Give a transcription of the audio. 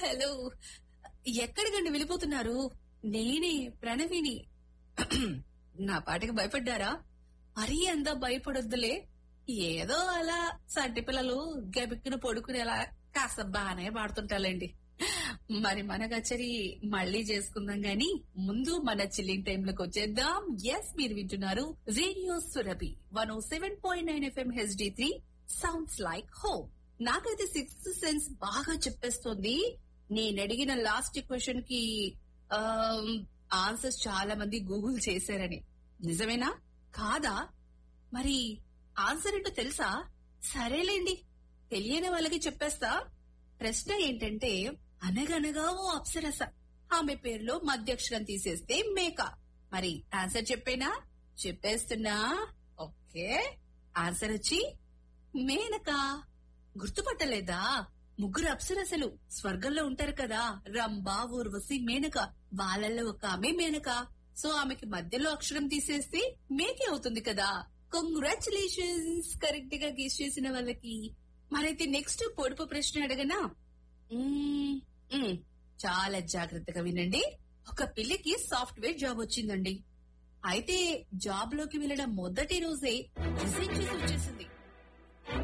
hello ఎక్కడికండి వెళ్ళిపోతున్నారు నేనే ప్రణవిని నా పాటకి భయపడ్డారా మరీ అంత భయపడొద్దులే ఏదో అలా సంటి పిల్లలు గబిక్కున పడుకునేలా కాస్త బాగానే పాడుతుంటాలండి మరి మన కచేరి మళ్ళీ చేసుకుందాం గాని ముందు మన చిల్లింగ్ టైమ్ లోకి వచ్చేద్దాం ఎస్ మీరు వింటున్నారు radio Surabhi one O seven point nine FM HD three sounds like home నాకైతే సిక్స్త్ సెన్స్ బాగా చెప్పేస్తుంది నేను అడిగిన లాస్ట్ క్వశ్చన్ కి ఆన్సర్స్ చాలా మంది గూగుల్ చేశారని నిజమేనా కాదా మరి ఆన్సర్ ఏంటో తెలుసా సరేలేండి తెలియని వాళ్ళకి చెప్పేస్తా ప్రశ్న ఏంటంటే అనగనగా ఓ అప్సరస ఆమె పేరులో మధ్యక్షరం తీసేస్తే మేక మరి ఆన్సర్ చెప్పేనా చెప్పేస్తున్నా ఓకే ఆన్సర్ వచ్చి మేనక గుర్తుపట్టలేదా ముగ్గురు అప్సరసలు స్వర్గంలో ఉంటారు కదా రంభ ఊర్వశి మేనక వాళ్ళల్లో ఒక ఆమె మేనక సో ఆమెకి మధ్యలో అక్షరం తీసేస్తే మేకే అవుతుంది కదా కంగ్రాచులేషన్స్ కరెక్ట్ గా గెస్ చేసిన వాళ్ళకి మరైతే నెక్స్ట్ పొడుపు ప్రశ్న అడగనా మ్మ్, మ్మ్, చాలా జాగ్రత్తగా వినండి ఒక పిల్లకి సాఫ్ట్వేర్ జాబ్ వచ్చిందండి అయితే జాబ్ లోకి వెళ్ళడం మొదటి రోజే రిజైన్ చేసి వచ్చేసింది